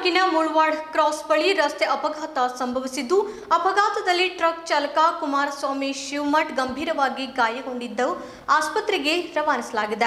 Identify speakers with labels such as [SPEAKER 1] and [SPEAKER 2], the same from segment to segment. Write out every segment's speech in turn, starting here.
[SPEAKER 1] ತಾಲೂಕಿನ ಮುಳ್ವಾಡ್ ಕ್ರಾಸ್ ಬಳಿ ರಸ್ತೆ ಅಪಘಾತ ಸಂಭವಿಸಿದ್ದು ಅಪಘಾತದಲ್ಲಿ ಟ್ರಕ್ ಚಾಲಕ ಕುಮಾರಸ್ವಾಮಿ ಶಿವಮಠ್ ಗಂಭೀರವಾಗಿ ಗಾಯಗೊಂಡಿದ್ದು ಆಸ್ಪತ್ರೆಗೆ ರವಾನಿಸಲಾಗಿದೆ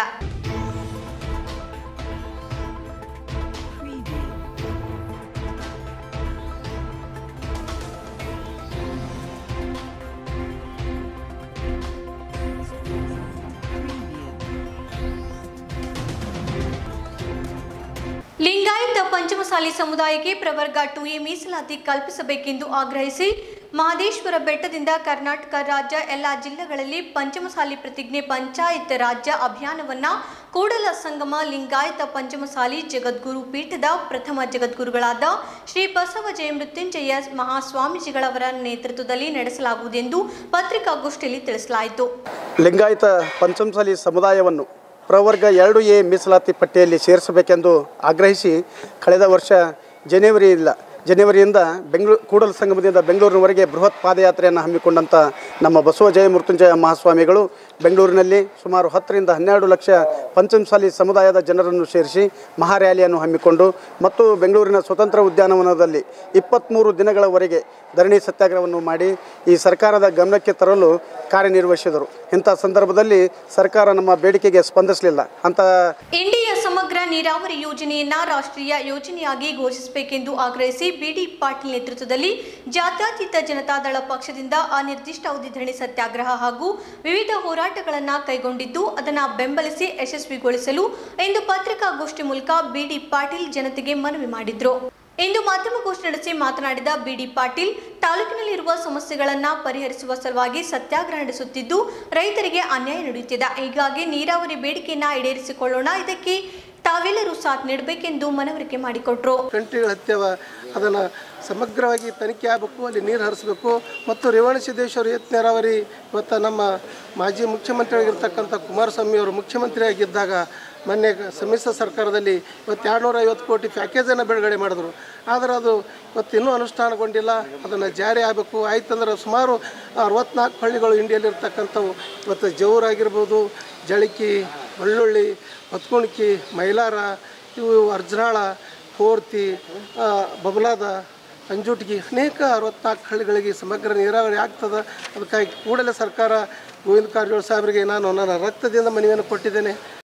[SPEAKER 1] ಲಿಂಗಾಯತ ಪಂಚಮಸಾಲಿ ಸಮುದಾಯಕ್ಕೆ ಪ್ರವರ್ಗ ಟು ಎ ಮೀಸಲಾತಿ ಕಲ್ಪಿಸಬೇಕೆಂದು ಆಗ್ರಹಿಸಿ ಮಹದೇಶ್ವರ ಬೆಟ್ಟದಿಂದ ಕರ್ನಾಟಕ ರಾಜ್ಯ ಎಲ್ಲ ಜಿಲ್ಲೆಗಳಲ್ಲಿ ಪಂಚಮಸಾಲಿ ಪ್ರತಿಜ್ಞೆ ಪಂಚಾಯತ್ ರಾಜ್ಯ ಅಭಿಯಾನವನ್ನ ಕೂಡಲ ಸಂಗಮ ಲಿಂಗಾಯತ ಪಂಚಮಸಾಲಿ ಜಗದ್ಗುರು ಪೀಠದ ಪ್ರಥಮ ಜಗದ್ಗುರುಗಳಾದ ಶ್ರೀ ಬಸವ ಜಯ ಮೃತ್ಯುಂಜಯ ಮಹಾಸ್ವಾಮೀಜಿಗಳವರ ನೇತೃತ್ವದಲ್ಲಿ ನಡೆಸಲಾಗುವುದೆಂದು ಪತ್ರಿಕಾಗೋಷ್ಠಿಯಲ್ಲಿ ತಿಳಿಸಲಾಯಿತು
[SPEAKER 2] ಲಿಂಗಾಯತ ಪಂಚಮಸಾಲಿ ಸಮುದಾಯವನ್ನು ಪ್ರವರ್ಗ ಎರಡು ಎ ಮೀಸಲಾತಿ ಪಟ್ಟಿಯಲ್ಲಿ ಸೇರಿಸಬೇಕೆಂದು ಆಗ್ರಹಿಸಿ ಕಳೆದ ವರ್ಷ ಜನವರಿಯಿಂದ ಜನವರಿಯಿಂದ ಬೆಂಗಳೂರು ಕೂಡಲ ಸಂಗಮದಿಂದ ಬೆಂಗಳೂರಿನವರೆಗೆ ಬೃಹತ್ ಪಾದಯಾತ್ರೆಯನ್ನು ಹಮ್ಮಿಕೊಂಡಂಥ ನಮ್ಮ ಬಸವ ಜಯ ಮೃತ್ಯುಂಜಯ ಮಹಾಸ್ವಾಮಿಗಳು ಬೆಂಗಳೂರಿನಲ್ಲಿ ಸುಮಾರು ಹತ್ತರಿಂದ ಹನ್ನೆರಡು ಲಕ್ಷ ಪಂಚಮಸಾಲಿ ಸಮುದಾಯದ ಜನರನ್ನು ಸೇರಿಸಿ ಮಹಾ ರ್ಯಾಲಿಯನ್ನು ಹಮ್ಮಿಕೊಂಡು ಮತ್ತು ಬೆಂಗಳೂರಿನ ಸ್ವತಂತ್ರ ಉದ್ಯಾನವನದಲ್ಲಿ ಇಪ್ಪತ್ತ್ಮೂರು ದಿನಗಳವರೆಗೆ ಧರಣಿ ಸತ್ಯಾಗ್ರಹವನ್ನು ಮಾಡಿ ಈ ಸರ್ಕಾರದ ಗಮನಕ್ಕೆ ತರಲು ಕಾರ್ಯನಿರ್ವಹಿಸಿದರು ಇಂಥ ಸಂದರ್ಭದಲ್ಲಿ ಸರ್ಕಾರ ನಮ್ಮ ಬೇಡಿಕೆಗೆ ಸ್ಪಂದಿಸಲಿಲ್ಲ ಅಂತ
[SPEAKER 1] ಇಂಡಿಯಾ ಸಮಗ್ರ ನೀರಾವರಿ ಯೋಜನೆಯನ್ನ ರಾಷ್ಟ್ರೀಯ ಯೋಜನೆಯಾಗಿ ಘೋಷಿಸಬೇಕೆಂದು ಆಗ್ರಹಿಸಿ ಬಿಡಿ ಪಾಟೀಲ್ ನೇತೃತ್ವದಲ್ಲಿ ಜಾತ್ಯತೀತ ಜನತಾದಳ ಪಕ್ಷದಿಂದ ಅನಿರ್ದಿಷ್ಟಾವಧಿ ಧರಣಿ ಸತ್ಯಾಗ್ರಹ ಹಾಗೂ ವಿವಿಧ ಹೋರಾಟಗಳನ್ನು ಕೈಗೊಂಡಿದ್ದು ಅದನ್ನು ಬೆಂಬಲಿಸಿ ಯಶಸ್ವಿಗೊಳಿಸಲು ಇಂದು ಪತ್ರಿಕಾಗೋಷ್ಠಿ ಮೂಲಕ ಬಿಡಿ ಪಾಟೀಲ್ ಜನತೆಗೆ ಮನವಿ ಮಾಡಿದ್ರು ಇಂದು ಮಾಧ್ಯಮಗೋಷ್ಠಿ ನಡೆಸಿ ಮಾತನಾಡಿದ ಬಿಡಿ ಪಾಟೀಲ್ ತಾಲೂಕಿನಲ್ಲಿರುವ ಸಮಸ್ಯೆಗಳನ್ನು ಪರಿಹರಿಸುವ ಸಲುವಾಗಿ ಸತ್ಯಾಗ್ರಹ ನಡೆಸುತ್ತಿದ್ದು ರೈತರಿಗೆ ಅನ್ಯಾಯ ನಡೆಯುತ್ತಿದೆ ಹೀಗಾಗಿ ನೀರಾವರಿ ಬೇಡಿಕೆಯನ್ನ ಈಡೇರಿಸಿಕೊಳ್ಳೋಣ ಇದಕ್ಕೆ ತಾವೆಲ್ಲರೂ ಸಾಥ್ ನೀಡಬೇಕೆಂದು ಮನವರಿಕೆ ಮಾಡಿಕೊಟ್ರು
[SPEAKER 3] ಕಂಟ್ರಿಗಳು ಹತ್ಯವ ಅದನ್ನು ಸಮಗ್ರವಾಗಿ ತನಿಖೆ ಆಗಬೇಕು ಅಲ್ಲಿ ನೀರು ಹರಿಸ್ಬೇಕು ಮತ್ತು ರೇವಣ ಸಿದ್ದೇಶ್ವರ ಏತ್ ನೀರಾವರಿ ಇವತ್ತು ನಮ್ಮ ಮಾಜಿ ಮುಖ್ಯಮಂತ್ರಿಯಾಗಿರ್ತಕ್ಕಂಥ ಕುಮಾರಸ್ವಾಮಿ ಅವರು ಮುಖ್ಯಮಂತ್ರಿಯಾಗಿದ್ದಾಗ ಮೊನ್ನೆ ಸಮ್ಮಿಶ್ರ ಸರ್ಕಾರದಲ್ಲಿ ಇವತ್ತು ಎರಡುನೂರ ಐವತ್ತು ಕೋಟಿ ಪ್ಯಾಕೇಜನ್ನು ಬಿಡುಗಡೆ ಮಾಡಿದ್ರು ಆದರೆ ಅದು ಇವತ್ತು ಇನ್ನೂ ಅನುಷ್ಠಾನಗೊಂಡಿಲ್ಲ ಅದನ್ನು ಜಾರಿ ಆಗಬೇಕು ಆಯ್ತಂದ್ರೆ ಸುಮಾರು ಅರವತ್ನಾಲ್ಕು ಹಳ್ಳಿಗಳು ಇಂಡಿಯಲ್ಲಿರ್ತಕ್ಕಂಥವು ಇವತ್ತು ಜೌರಾಗಿರ್ಬೋದು ಜಳಿಕಿ ಬೆಳ್ಳುಳ್ಳಿ ಹೊತ್ಕುಣಿಕಿ ಮೈಲಾರ ಇವು ಅರ್ಜನಾಳ ಪೋರ್ತಿ ಆ, ಬಬಲಾದ ಅಂಜುಟ್ಗಿ ಅನೇಕ ಅರವತ್ನಾಲ್ಕು ಹಳ್ಳಿಗಳಿಗೆ ಸಮಗ್ರ ನೀರಾವರಿ ಆಗ್ತದೆ ಅದಕ್ಕಾಗಿ ಕೂಡಲೇ ಸರ್ಕಾರ ಗೋವಿಂದ ಕಾರಜೋಳ ಸಾಹೇಬರಿಗೆ ನಾನು ನನ್ನ ರಕ್ತದಿಂದ ಮನವಿಯನ್ನು ಕೊಟ್ಟಿದ್ದೇನೆ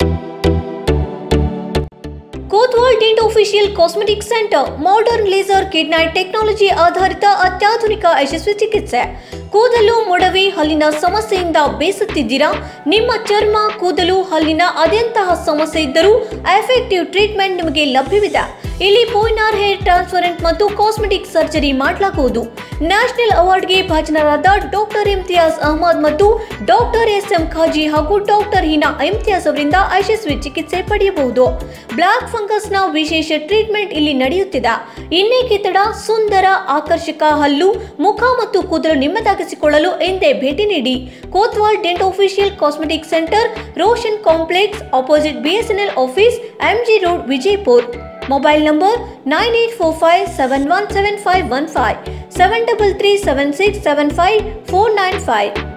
[SPEAKER 1] Kotwal dent official cosmetic centre modern laser ಕಿಡ್ನೈಟ್ ಟೆಕ್ನಾಲಜಿ ಆಧಾರಿತ ಅತ್ಯಾಧುನಿಕ ಯಶಸ್ವಿ ಚಿಕಿತ್ಸೆ ಕೂದಲು ಮೊಡವೆ ಹಲ್ಲಿನ ಸಮಸ್ಯೆಯಿಂದ ಬೇಸತ್ತಿದ್ದೀರಾ ನಿಮ್ಮ ಚರ್ಮ ಕೂದಲು ಹಲ್ಲಿನ ಅದೆಂತಹ ಸಮಸ್ಯೆ ಇದ್ದರೂ ಎಫೆಕ್ಟಿವ್ ಟ್ರೀಟ್ಮೆಂಟ್ ನಿಮಗೆ ಲಭ್ಯವಿದೆ ಇಲ್ಲಿ ಪೋಯ್ನಾರ್ ಹೇರ್ ಟ್ರಾನ್ಸ್ಪರೆಂಟ್ ಮತ್ತು ಕಾಸ್ಮೆಟಿಕ್ ಸರ್ಜರಿ ಮಾಡಲಾಗುವುದು ನ್ಯಾಷನಲ್ ಅವಾರ್ಡ್ಗೆ ಭಾಜನರಾದ ಡಾಕ್ಟರ್ ಇಮ್ತಿಯಾಜ್ ಅಹಮದ್ ಮತ್ತು ಡಾಕ್ಟರ್ ಎಸ್ ಎಂ ಖಾಜಿ ಹಾಗೂ ಡಾಕ್ಟರ್ ಹೀನಾ ಇಮ್ತಿಯಾಜ್ ಅವರಿಂದ ಯಶಸ್ವಿ ಚಿಕಿತ್ಸೆ ಪಡೆಯಬಹುದು ಬ್ಲಾಕ್ ಫಂಗಸ್ನ ವಿಶೇಷ ಟ್ರೀಟ್ಮೆಂಟ್ ಇಲ್ಲಿ ನಡೆಯುತ್ತಿದೆ ಇನ್ನೇಕೆ ತಡ ಸುಂದರ ಆಕರ್ಷಕ ಹಲ್ಲು ಮುಖ ಮತ್ತು ಕೂದಲು ನಿಮ್ಮದಾಗಿಸಿಕೊಳ್ಳಲು ಎಂದೇ ಭೇಟಿ ನೀಡಿ Kotwal dent official cosmetic centre Roshan complex opposite BSNL office MG road Vijayapur mobile number nine eight four five seven one seven five one five seven double three seven six seven five four nine five